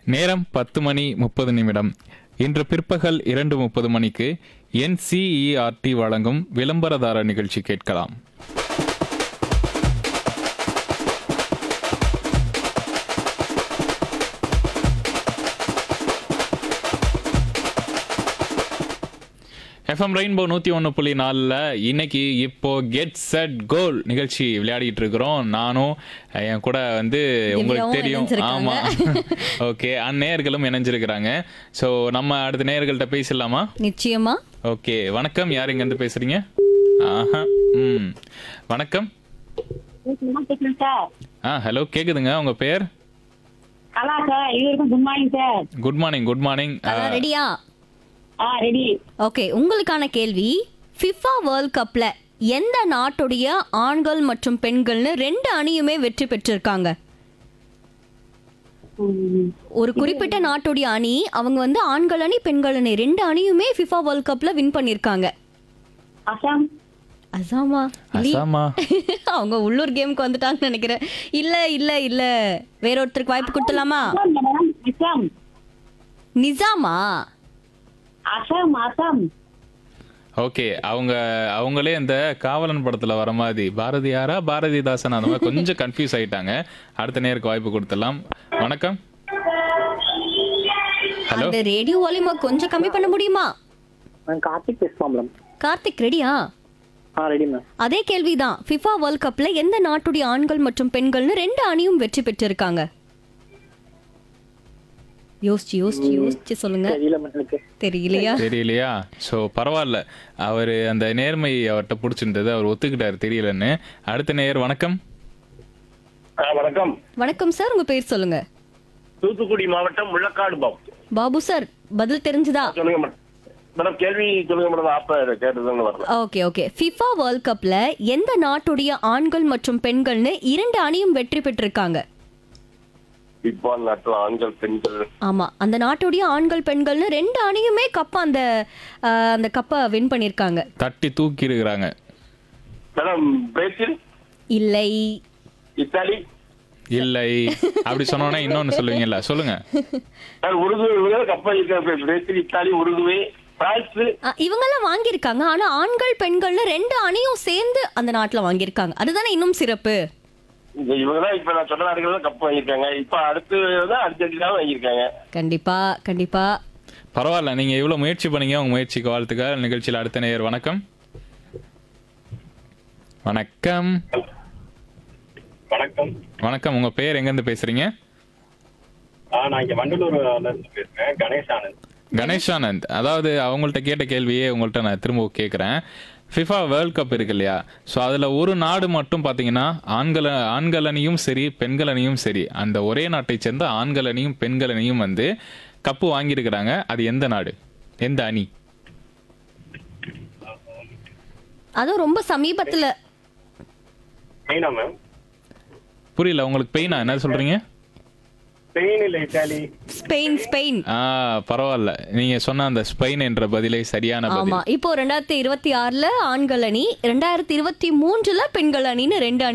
நேரம் பத்து மணி முப்பது நிமிடம் இன்று பிற்பகல் இரண்டு முப்பது மணிக்கு என்சிஇஆர்டி வழங்கும் விளம்பரதார நிகழ்ச்சி கேட்கலாம் எஃப்எம் ரெயின்போ நூற்றி ஒன்று புள்ளி நாலில் இன்னைக்கு இப்போ கெட் செட் கோல் நிகழ்ச்சி விளையாடிட்டு இருக்கிறோம் நானும் என் கூட வந்து உங்களுக்கு திவ்யாவும் தெரியும் இணைஞ்சிருக்காங்க. ஆமாம் ஓகே அந்நேயர்களும் இணைஞ்சிருக்கிறாங்க ஸோ நம்ம அடுத்த நேயர்கள்ட்ட பேசலாமா நிச்சயமா ஓகே வணக்கம் யார் இங்கேருந்து பேசுறீங்க ஆஹா ம் வணக்கம் கேக்குது சார் ஆ ஹலோ கேக்குதுங்க உங்க பேர் கலா சார் இது வரைக்கும் good morning sir good morning good morning அதான் ரெடியா ஆ ரெடி ஓகே உங்களுக்கான கேள்வி ஃபிஃபா வேர்ல்ட் கப்ல எந்த நாட்டுடைய ஆண்கள் மற்றும் பெண்கள்னு ரெண்டு அணியுமே வெற்றி பெற்றிருக்காங்க ஒரு குறிப்பிட்ட நாட்டுடைய அணி அவங்க வந்து ஆண்கள் அணி பெண்கள் அணி ரெண்டு அணியுமே ஃபிஃபா வேர்ல்ட் கப்ல வின் பண்ணிருக்காங்க அசாம் அசாமா இல்லையே. அசாமா அவங்க உள்ளூர் கேமுக்கு வந்துட்டாங்கன்னு நினைக்கிறேன் இல்ல இல்ல இல்ல வேற ஒருத்தருக்கு வாய்ப்பு கொடுத்துலாமா அசாம் மேடம் அசாம் நிசாமா அசாம் அசாம் ஓகே அவங்க அவங்களே இந்த காவலன் படத்துல வர மாதிரி பாரதியாரா பாரதிதாசன் அந்த மாதிரி கொஞ்சம் கன்ஃபியூஸ் ஆயிட்டாங்க அடுத்த நேருக்கு வாய்ப்பு கொடுத்துடலாம் வணக்கம் ஹலோ அந்த ரேடியோ வால்யூமை கொஞ்சம் கம்மி பண்ண முடியுமா நான் கார்த்திக் பேசுமா மேடம் கார்த்திக் ரெடியா ஆ ரெடி மேம் அதே கேள்விதான் ஃபிஃபா வேர்ல்ட் கப்ல எந்த நாட்டுடைய ஆண்கள் மற்றும் பெண்கள்னு ரெண்டு அணியும் வெற்றி பெற்றிருக்காங்க யோசிச்சு யோசிச்சு யோசிச்சு சொல்லுங்க தெரியல மேம் எனக்கு தெரியலையா தெரியலையா ஸோ பரவாயில்ல அவர் அந்த நேர்மை அவர்கிட்ட பிடிச்சிருந்தது அவர் ஒத்துக்கிட்டாரு தெரியலன்னு அடுத்த நேயர் வணக்கம் ஆ, வணக்கம் வணக்கம் சார் உங்க பேர் சொல்லுங்க தூத்துக்குடி மாவட்டம் முள்ளக்காடு பாப் பாபு சார் பதில் தெரிஞ்சுதா சொல்லுங்க மேடம் மேடம் கேள்வி சொல்லுங்க மேடம் அப்ப கேட்டதுன்னு வரல ஓகே ஓகே ஃபிஃபா வேர்ல்ட் கப்ல எந்த நாட்டுடைய ஆண்கள் மற்றும் பெண்கள்னு இரண்டு அணியும் வெற்றி பெற்றிருக்காங்க இப்போ நாட்டில் ஆண்கள் பெண்கள் ஆமா அந்த நாட்டுடைய ஆண்கள் பெண்கள்னு ரெண்டு அணியுமே கப்ப அந்த அஹ், அந்த கப்பை வின் பண்ணிருக்காங்க தட்டி தூக்கி இருக்கிறாங்க மேடம் பிரேசில் இல்லை இத்தாலி இல்லை அப்படி சொன்னோன்னே இன்னொன்னு சொல்லுவீங்கல்ல சொல்லுங்க சார் உருகுவே கப்பல் இருக்க பிரேசில் இத்தாலி உருகுவே பிரான்ஸ் அஹ், இவங்கெல்லாம் வாங்கியிருக்காங்க ஆனா ஆண்கள் பெண்கள்னு ரெண்டு அணியும் சேர்ந்து அந்த நாட்டுல வாங்கியிருக்காங்க அதுதானே இன்னும் சிறப்பு இந்த இவங்க தான் இப்ப நான் சொன்ன நாடுகள் தான் கப் வாங்கியிருக்காங்க இப்ப அடுத்து தான் அர்ஜென்டினா வாங்கியிருக்காங்க கண்டிப்பா கண்டிப்பா பரவாயில்ல நீங்க இவ்வளவு முயற்சி பண்ணீங்க உங்க முயற்சிக்கு வாழ்த்துக்கள் நிகழ்ச்சியில் அடுத்த நேயர் வணக்கம் வணக்கம் வணக்கம் வணக்கம் உங்க பேர் எங்க இருந்து பேசுறீங்க ஆ, நான் இங்க வண்டலூர்ல இருந்து பேசுறேன் கணேஷ் ஆனந்த் கணேஷானந்த் அதாவது அவங்கள்ட்ட கேட்ட கேள்வியே உங்கள்ட்ட நான் திரும்ப கேட்குறேன் ஃபிஃபா வேர்ல்ட் கப் இருக்கு இல்லையா ஸோ அதில் ஒரு நாடு மட்டும் பார்த்தீங்கன்னா ஆண்கள் ஆண்கள் அணியும் சரி பெண்கள் அணியும் சரி அந்த ஒரே நாட்டை சேர்ந்த ஆண்கள் அணியும் பெண்கள் அணியும் வந்து கப்பு வாங்கியிருக்கிறாங்க அது எந்த நாடு எந்த அணி அதுவும் ரொம்ப சமீபத்துல மெயினா மேம் புரியல உங்களுக்கு பெயினா என்ன சொல்றீங்க ஸ்பெயின் இல்ல இத்தாலி ஸ்பெயின் ஸ்பெயின் ஆ பரவாயில்ல நீங்க சொன்ன அந்த ஸ்பெயின் என்ற பதிலே சரியான பதில் ஆமா இப்போ ரெண்டாயிரத்தி இருபத்தி ஆறுல ஆண்கள் அணி ரெண்டாயிரத்தி இருபத்தி மூன்றுல பெண்கள் அணின்னு ரெண்டு அணி